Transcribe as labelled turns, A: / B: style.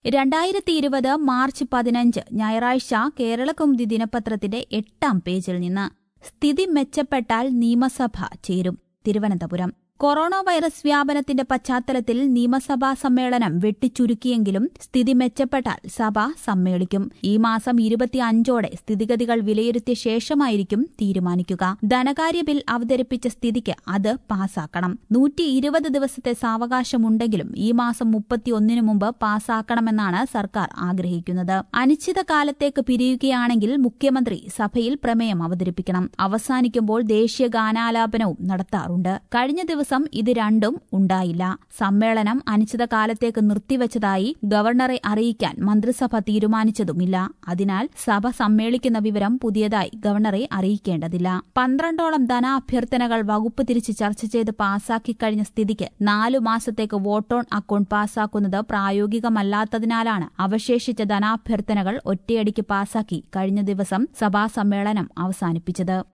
A: രണ്ടായിരത്തി ഇരുപത് മാർച്ച് പതിനഞ്ച് ഞായറാഴ്ച കേരളകൗമുദി ദിനപത്രത്തിന്റെ എട്ടാം പേജിൽ നിന്ന് സ്ഥിതി മെച്ചപ്പെട്ടാൽ നിയമസഭ ചേരും തിരുവനന്തപുരം കൊറോണ വൈറസ് വ്യാപനത്തിന്റെ പശ്ചാത്തലത്തിൽ നിയമസഭാ സമ്മേളനം വെട്ടിച്ചുരുക്കിയെങ്കിലും സ്ഥിതി മെച്ചപ്പെട്ടാൽ സഭ സമ്മേളിക്കും ഈ മാസം ഇരുപത്തിയഞ്ചോടെ സ്ഥിതിഗതികൾ വിലയിരുത്തിയ ശേഷമായിരിക്കും തീരുമാനിക്കുക ധനകാര്യ ബിൽ അവതരിപ്പിച്ച സ്ഥിതിക്ക് അത് പാസാക്കണം നൂറ്റി ഇരുപത് ദിവസത്തെ സാവകാശമുണ്ടെങ്കിലും ഈ മാസം മുപ്പത്തിയൊന്നിനു മുമ്പ് പാസാക്കണമെന്നാണ് സർക്കാർ ആഗ്രഹിക്കുന്നത് അനിശ്ചിതകാലത്തേക്ക് പിരിയുകയാണെങ്കിൽ മുഖ്യമന്ത്രി സഭയിൽ പ്രമേയം അവതരിപ്പിക്കണം അവസാനിക്കുമ്പോൾ ദേശീയ ഗാനാലാപനവും നടത്താറുണ്ട് കഴിഞ്ഞ ദിവസം ഇത് രണ്ടും ഉണ്ടായില്ല സമ്മേളനം അനിശ്ചിതകാലത്തേക്ക് നിർത്തിവച്ചതായി ഗവർണറെ അറിയിക്കാൻ മന്ത്രിസഭ തീരുമാനിച്ചതുമില്ല അതിനാൽ സഭ സമ്മേളിക്കുന്ന വിവരം പുതിയതായി ഗവർണറെ അറിയിക്കേണ്ടതില്ല പന്ത്രണ്ടോളം ധനാഭ്യർത്ഥനകൾ വകുപ്പ് തിരിച്ച് ചർച്ച ചെയ്ത് പാസാക്കി കഴിഞ്ഞ സ്ഥിതിക്ക് നാലു മാസത്തേക്ക് വോട്ട് ഓൺ അക്കൌണ്ട് പാസാക്കുന്നത് പ്രായോഗികമല്ലാത്തതിനാലാണ് അവശേഷിച്ച ധനാഭ്യർത്ഥനകൾ ഒറ്റയടിക്ക് പാസാക്കി കഴിഞ്ഞ ദിവസം സഭാ സമ്മേളനം അവസാനിപ്പിച്ചത്